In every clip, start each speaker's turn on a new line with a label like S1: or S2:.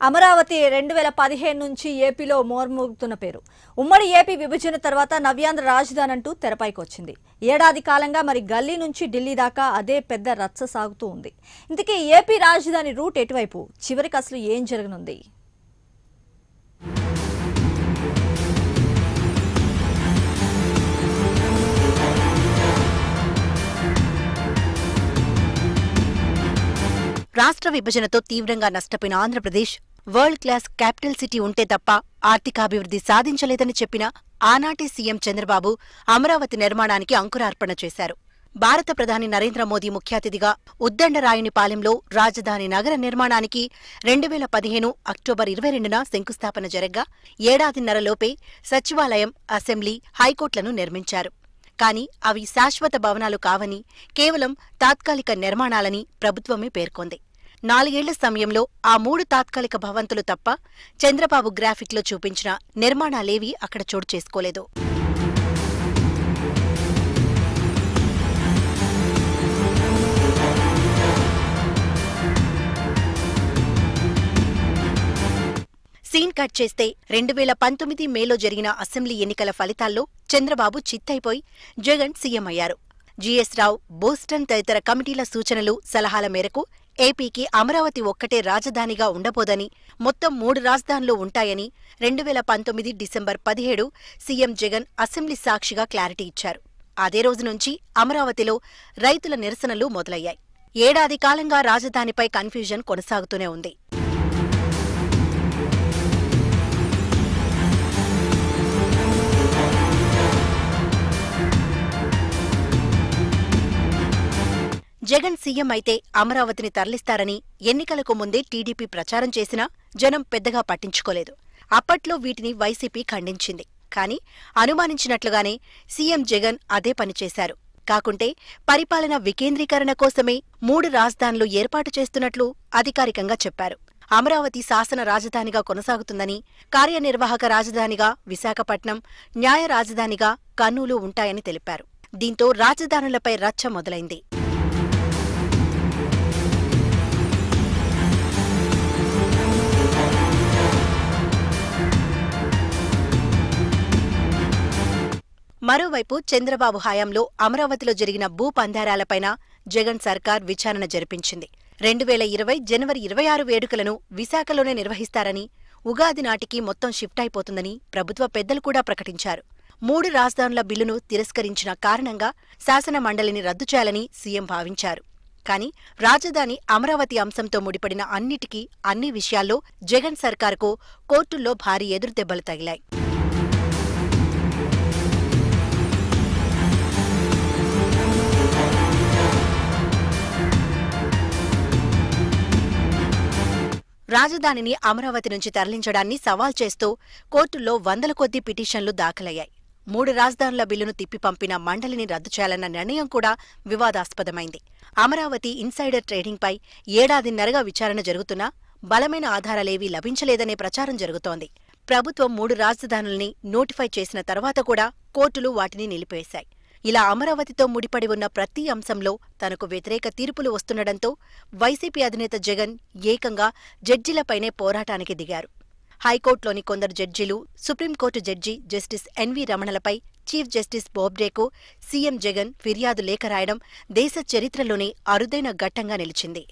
S1: అమరావతి రెండు వేల పదిహేను నుంచి ఏపీలో మోర్మోగుతున్న పేరు ఉమ్మడి ఏపీ విభజన తర్వాత నవ్యాంధ్ర రాజధాని అంటూ తెరపైకి వచ్చింది ఏడాది కాలంగా మరి గల్లీ నుంచి ఢిల్లీ దాకా అదే పెద్ద రచ్చ సాగుతూ ఉంది ఇంతకీ ఏపీ రాజధాని రూట్ ఎటువైపు చివరికి అసలు ఏం జరగనుంది
S2: రాష్ట్ర విభజనతో తీవ్రంగా నష్టపోయిన Andhra Pradesh world class capital city ఉంటే తప్ప ఆర్థికాభివృద్ధి సాధించలేదని చెప్పిన ఆనాటి సీఎం చంద్రబాబు అమరావతి నిర్మాణానికి అంకురార్పణ చేశారు భారత ప్రధాని నరేంద్ర మోదీ ముఖ్య అతిథిగా ఉద్దండరాయుని పాలెంలో రాజధాని నగర నిర్మాణానికి రెండు వేల పదిహేను అక్టోబర్ ఇరవై రెండున శంకుస్థాపన జరగ్గా ఏడాదిన్నరలోపే సచివాలయం అసెంబ్లీ హైకోర్టులను నిర్మించారు కానీ అవి శాశ్వత భవనాలు కావని కేవలం తాత్కాలిక నిర్మాణాలని ప్రభుత్వమే పేర్కొంది నాలుగేళ్ల సమయంలో ఆ మూడు తాత్కాలిక భవంతులు తప్ప చంద్రబాబు గ్రాఫిక్లో చూపించిన నిర్మాణాలేవీ అక్కడ చోటు చేసుకోలేదు సీన్ కట్ చేస్తే రెండు వేల పంతొమ్మిది మేలో జరిగిన అసెంబ్లీ ఎన్నికల ఫలితాల్లో చంద్రబాబు చిత్తైపోయి జగన్ సీఎం అయ్యారు జీఎస్ రావు బోస్టన్ తదితర కమిటీల సూచనలు సలహాల మేరకు ఏపీకి అమరావతి ఒక్కటే రాజధానిగా ఉండబోదని మొత్తం మూడు రాజధానులు ఉంటాయని రెండు వేల పంతొమ్మిది డిసెంబర్ పదిహేడు సీఎం జగన్ అసెంబ్లీ సాక్షిగా క్లారిటీ ఇచ్చారు అదే రోజు నుంచి అమరావతిలో రైతుల నిరసనలు మొదలయ్యాయి ఏడాది కాలంగా రాజధానిపై కన్ఫ్యూజన్ కొనసాగుతూనే ఉంది జగన్ సీఎం అయితే అమరావతిని తరలిస్తారని ఎన్నికలకు ముందే టీడీపీ ప్రచారం చేసినా జనం పెద్దగా పట్టించుకోలేదు అప్పట్లో వీటిని వైసీపీ ఖండించింది కానీ అనుమానించినట్లుగానే సీఎం జగన్ అదే పని చేశారు కాకుంటే పరిపాలన వికేంద్రీకరణ కోసమే మూడు రాజధానులు ఏర్పాటు చేస్తున్నట్లు అధికారికంగా చెప్పారు అమరావతి శాసన రాజధానిగా కొనసాగుతుందని కార్యనిర్వాహక రాజధానిగా విశాఖపట్నం న్యాయ రాజధానిగా కర్నూలు ఉంటాయని తెలిపారు దీంతో రాజధానులపై రచ్చ మొదలైంది మరోవైపు చంద్రబాబు హయాంలో అమరావతిలో జరిగిన భూ పందారాలపైన జగన్ సర్కార్ విచారణ జరిపించింది రెండు వేల ఇరవై జనవరి ఇరవై ఆరు వేడుకలను విశాఖలోనే నిర్వహిస్తారని ఉగాది నాటికి మొత్తం షిఫ్ట్ అయిపోతుందని ప్రభుత్వ పెద్దలు కూడా ప్రకటించారు మూడు రాజధానుల బిల్లును తిరస్కరించిన కారణంగా శాసన మండలిని రద్దు చేయాలని సీఎం భావించారు కానీ రాజధాని అమరావతి అంశంతో ముడిపడిన అన్నిటికీ అన్ని విషయాల్లో జగన్ సర్కార్కు కోర్టుల్లో భారీ ఎదురుదెబ్బలు తగిలాయి రాజధానిని అమరావతి నుంచి తరలించడాన్ని సవాల్ చేస్తూ కోర్టుల్లో వందల కొద్దీ పిటిషన్లు దాఖలయ్యాయి మూడు రాజధానుల బిల్లును తిప్పి పంపిన మండలిని రద్దు చేయాలన్న నిర్ణయం కూడా వివాదాస్పదమైంది అమరావతి ఇన్సైడర్ ట్రేడింగ్పై ఏడాదిన్నరగా విచారణ జరుగుతున్నా బలమైన ఆధారాలేవీ లభించలేదనే ప్రచారం జరుగుతోంది ప్రభుత్వం మూడు రాజధానుల్ని నోటిఫై చేసిన తర్వాత కూడా కోర్టులు వాటిని నిలిపివేశాయి ఇలా అమరావతితో ముడిపడి ఉన్న ప్రతి అంశంలో తనకు వ్యతిరేక తీర్పులు వస్తుండటంతో వైసీపీ అధినేత జగన్ ఏకంగా జడ్జిలపైనే పోరాటానికి దిగారు హైకోర్టులోని కొందరు జడ్జీలు సుప్రీంకోర్టు జడ్జి జస్టిస్ ఎన్వి రమణలపై చీఫ్ జస్టిస్ బోబ్డేకు సీఎం జగన్ ఫిర్యాదు లేఖ రాయడం దేశ చరిత్రలోనే అరుదైన ఘట్టంగా నిలిచింది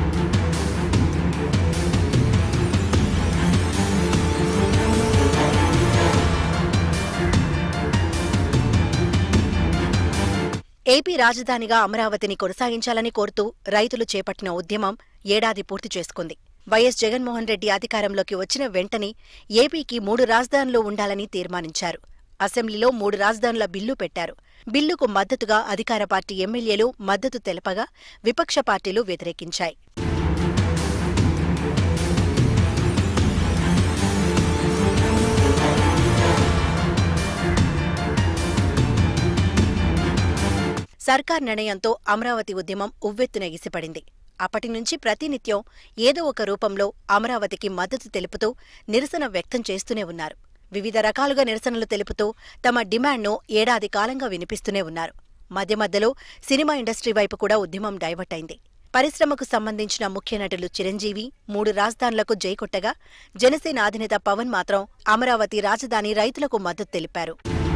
S2: ఏపీ రాజధానిగా అమరావతిని కొనసాగించాలని కోరుతూ రైతులు చేపట్టిన ఉద్యమం ఏడాది పూర్తి చేసుకుంది వైఎస్ జగన్మోహన్ రెడ్డి అధికారంలోకి వచ్చిన వెంటనే ఏపీకి మూడు రాజధానులు ఉండాలని తీర్మానించారు అసెంబ్లీలో మూడు రాజధానుల బిల్లు పెట్టారు బిల్లుకు మద్దతుగా అధికార పార్టీ ఎమ్మెల్యేలు మద్దతు తెలపగా విపక్ష పార్టీలు వ్యతిరేకించాయి సర్కార్ నిర్ణయంతో అమరావతి ఉద్యమం ఉవ్వెత్తున ఎగిసిపడింది అప్పటి నుంచి ప్రతినిత్యం ఏదో ఒక రూపంలో అమరావతికి మద్దతు తెలుపుతూ నిరసన వ్యక్తం చేస్తూనే ఉన్నారు వివిధ రకాలుగా నిరసనలు తెలుపుతూ తమ డిమాండ్ను ఏడాది కాలంగా వినిపిస్తూనే ఉన్నారు మధ్య మధ్యలో సినిమా ఇండస్ట్రీ వైపు కూడా ఉద్యమం డైవర్ట్ అయింది పరిశ్రమకు సంబంధించిన ముఖ్య నటులు చిరంజీవి మూడు రాజధానులకు జైకొట్టగా జనసేన అధినేత పవన్ మాత్రం అమరావతి రాజధాని రైతులకు మద్దతు తెలిపారు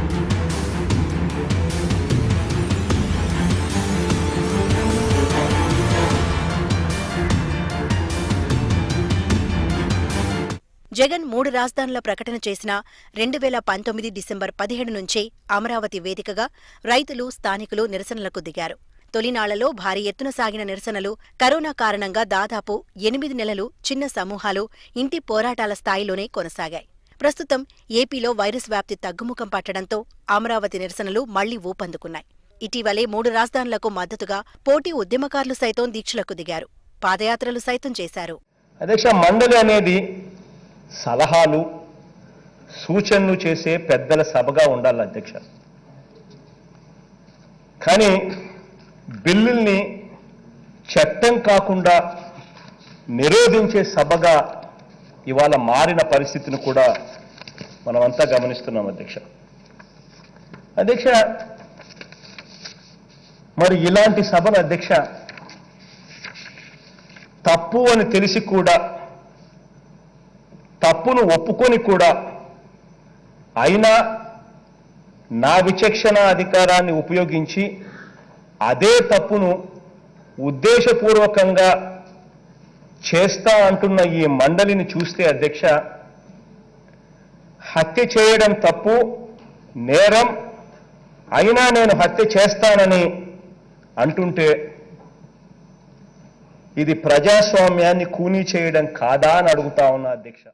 S2: జగన్ మూడు రాజధానుల ప్రకటన చేసిన రెండు వేల పంతొమ్మిది డిసెంబర్ పదిహేడు నుంచే అమరావతి వేదికగా రైతులు స్థానికులు నిరసనలకు దిగారు తొలినాళ్లలో భారీ ఎత్తున సాగిన నిరసనలు కరోనా కారణంగా దాదాపు ఎనిమిది నెలలు చిన్న సమూహాలు ఇంటి పోరాటాల స్థాయిలోనే కొనసాగాయి ప్రస్తుతం ఏపీలో వైరస్ వ్యాప్తి తగ్గుముఖం పట్టడంతో అమరావతి నిరసనలు మళ్లీ ఊపందుకున్నాయి ఇటీవలే మూడు రాజధానులకు మద్దతుగా పోటీ ఉద్యమకారులు సైతం దీక్షలకు దిగారు పాదయాత్రలు సైతం చేశారు
S3: అధ్యక్ష మండలి అనేది సలహాలు సూచనలు చేసే పెద్దల సభగా ఉండాలి అధ్యక్ష కానీ బిల్లుల్ని చట్టం కాకుండా నిరోధించే సభగా ఇవాళ మారిన పరిస్థితిని కూడా మనమంతా గమనిస్తున్నాం అధ్యక్ష అధ్యక్ష మరి ఇలాంటి సభను అధ్యక్ష తప్పు అని తెలిసి కూడా తప్పును ఒప్పుకొని కూడా అయినా నా విచక్షణ అధికారాన్ని ఉపయోగించి అదే తప్పును ఉద్దేశపూర్వకంగా చేస్తా అంటున్న ఈ మండలిని చూస్తే అధ్యక్ష హత్య చేయడం తప్పు నేరం అయినా నేను హత్య చేస్తానని అంటుంటే ఇది ప్రజాస్వామ్యాన్ని కూనీ చేయడం కాదా అని అడుగుతా ఉన్నా అధ్యక్ష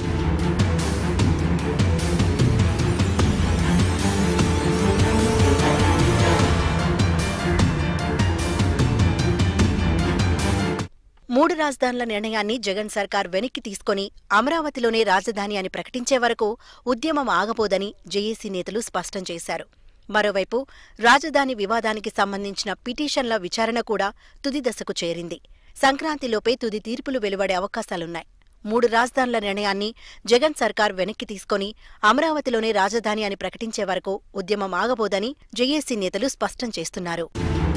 S2: మూడు రాజధానుల నిర్ణయాన్ని జగన్ సర్కార్ వెనక్కి తీసుకొని అమరావతిలోనే రాజధాని అని ప్రకటించే వరకు ఉద్యమం ఆగబోదని జేఏసీ నేతలు స్పష్టం చేశారు మరోవైపు రాజధాని వివాదానికి సంబంధించిన పిటిషన్ల విచారణ కూడా తుది దశకు చేరింది సంక్రాంతిలోపే తుది తీర్పులు వెలువడే అవకాశాలున్నాయి మూడు రాజధానుల నిర్ణయాన్ని జగన్ సర్కార్ వెనక్కి తీసుకొని అమరావతిలోనే రాజధాని అని ప్రకటించే వరకు ఉద్యమం ఆగబోదని జేఏసీ నేతలు స్పష్టం చేస్తున్నారు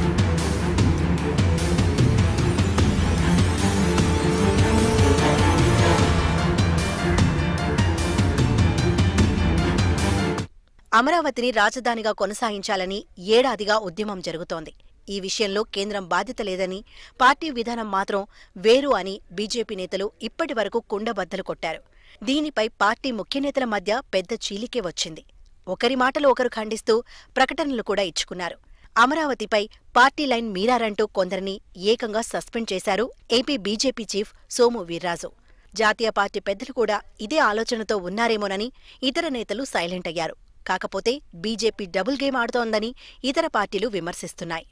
S2: అమరావతిని రాజధానిగా కొనసాగించాలని ఏడాదిగా ఉద్యమం జరుగుతోంది ఈ విషయంలో కేంద్రం బాధ్యత లేదని పార్టీ విధానం మాత్రం వేరు అని బీజేపీ నేతలు ఇప్పటి వరకు కుండబద్దలు కొట్టారు దీనిపై పార్టీ ముఖ్య నేతల మధ్య పెద్ద చీలికే వచ్చింది ఒకరి మాటలు ఒకరు ఖండిస్తూ ప్రకటనలు కూడా ఇచ్చుకున్నారు అమరావతిపై పార్టీ లైన్ మీరారంటూ కొందరిని ఏకంగా సస్పెండ్ చేశారు AP BJP chief Somu Veerraju జాతీయ పార్టీ పెద్దలు కూడా ఇదే ఆలోచనతో ఉన్నారేమోనని ఇతర నేతలు సైలెంట్ అయ్యారు కాకపోతే బీజేపీ డబుల్ గేమ్ ఆడుతోందని ఇతర పార్టీలు విమర్శిస్తున్నాయి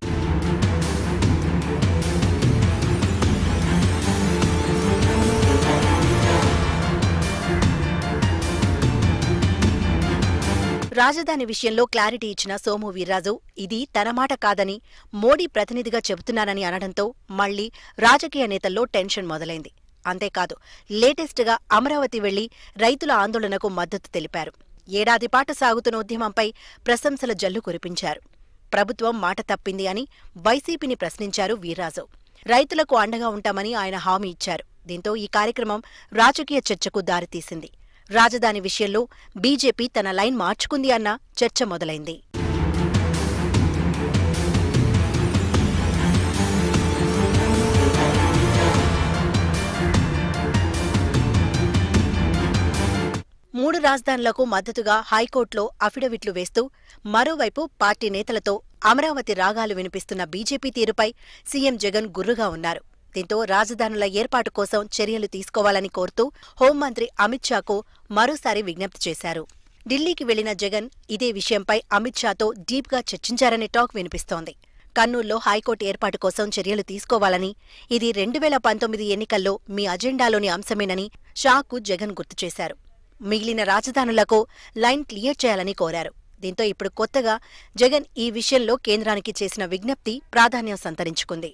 S2: రాజధాని విషయంలో క్లారిటీ ఇచ్చిన సోము వీర్రాజు ఇది తన మాట కాదని మోడీ ప్రతినిధిగా చెబుతున్నానని అనడంతో మళ్లీ రాజకీయ నేతల్లో టెన్షన్ మొదలైంది అంతేకాదు లేటెస్ట్గా అమరావతి వెళ్లి రైతుల ఆందోళనకు మద్దతు తెలిపారు ఏడాది పాటు సాగుతున్న ఉద్యమంపై ప్రశంసల జల్లు కురిపించారు ప్రభుత్వం మాట తప్పింది అని వైసీపీని ప్రశ్నించారు వీర్రాజు రైతులకు అండగా ఉంటామని ఆయన హామీ ఇచ్చారు దీంతో ఈ కార్యక్రమం రాజకీయ చర్చకు దారితీసింది రాజధాని విషయంలో బీజేపీ తన లైన్ మార్చుకుంది అన్న చర్చ మొదలైంది మూడు రాజధానులకు మద్దతుగా హైకోర్టులో అఫిడవిట్లు వేస్తూ మరోవైపు పార్టీ నేతలతో అమరావతి రాగాలు వినిపిస్తున్న బీజేపీ తీరుపై సీఎం జగన్ గుర్రుగా ఉన్నారు దీంతో రాజధానుల ఏర్పాటు కోసం చర్యలు తీసుకోవాలని కోరుతూ హోంమంత్రి అమిత్ షాకు మరోసారి విజ్ఞప్తి చేశారు ఢిల్లీకి వెళ్లిన జగన్ ఇదే విషయంపై అమిత్ షాతో డీప్గా చర్చించారనే టాక్ వినిపిస్తోంది కర్నూల్లో హైకోర్టు ఏర్పాటు కోసం చర్యలు తీసుకోవాలని ఇది రెండు వేల పంతొమ్మిది ఎన్నికల్లో మీ అజెండాలోని అంశమేనని షాకు జగన్ గుర్తు చేశారు మిగిలిన రాజధానులకు లైన్ క్లియర్ చేయాలని కోరారు దీంతో ఇప్పుడు కొత్తగా జగన్ ఈ విషయంలో కేంద్రానికి చేసిన విజ్ఞప్తి ప్రాధాన్యం సంతరించుకుంది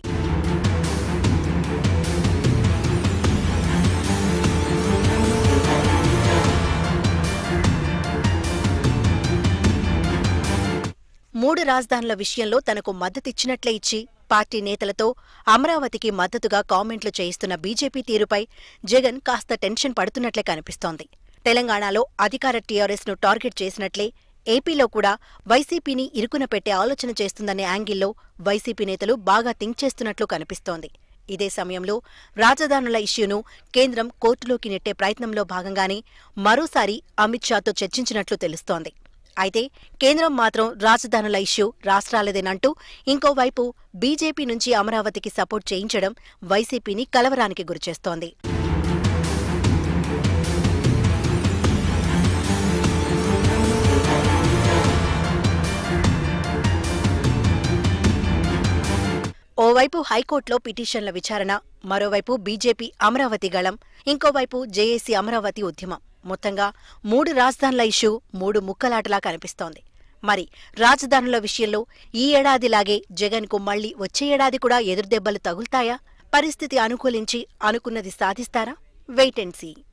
S2: మూడు రాజధానుల విషయంలో తనకు మద్దతిచ్చినట్లే ఇచ్చి పార్టీ నేతలతో అమరావతికి మద్దతుగా కామెంట్లు చేయిస్తున్న బీజేపీ తీరుపై జగన్ కాస్త టెన్షన్ పడుతున్నట్లే కనిపిస్తోంది తెలంగాణలో అధికార టీఆర్ఎస్ ను టార్గెట్ చేసినట్లే ఏపీలో కూడా వైసీపీని ఇరుకున పెట్టే ఆలోచన చేస్తుందనే యాంగిల్లో వైసీపీ నేతలు బాగా థింక్ చేస్తున్నట్లు కనిపిస్తోంది ఇదే సమయంలో రాజధానుల ఇష్యూను కేంద్రం కోర్టులోకి నెట్టే ప్రయత్నంలో భాగంగానే మరోసారి అమిత్ షాతో చర్చించినట్లు తెలుస్తోంది అయితే కేంద్రం మాత్రం రాజధానుల ఇష్యూ రాష్ట్రాలదేనంటూ ఇంకోవైపు బీజేపీ నుంచి అమరావతికి సపోర్ట్ చేయించడం వైసీపీని కలవరానికి గురిచేస్తోంది ఓవైపు హైకోర్టులో పిటిషన్ల విచారణ మరోవైపు బీజేపీ అమరావతి గళం ఇంకోవైపు జేఏసీ అమరావతి ఉద్యమం మొత్తంగా మూడు రాజధానుల ఇష్యూ మూడు ముక్కలాటలా కనిపిస్తోంది మరి రాజధానుల విషయంలో ఈ ఏడాదిలాగే జగన్కు మళ్లీ వచ్చే ఏడాది కూడా ఎదురుదెబ్బలు తగులుతాయా పరిస్థితి అనుకూలించి అనుకున్నది సాధిస్తారా వెయిట్ అండ్ సీ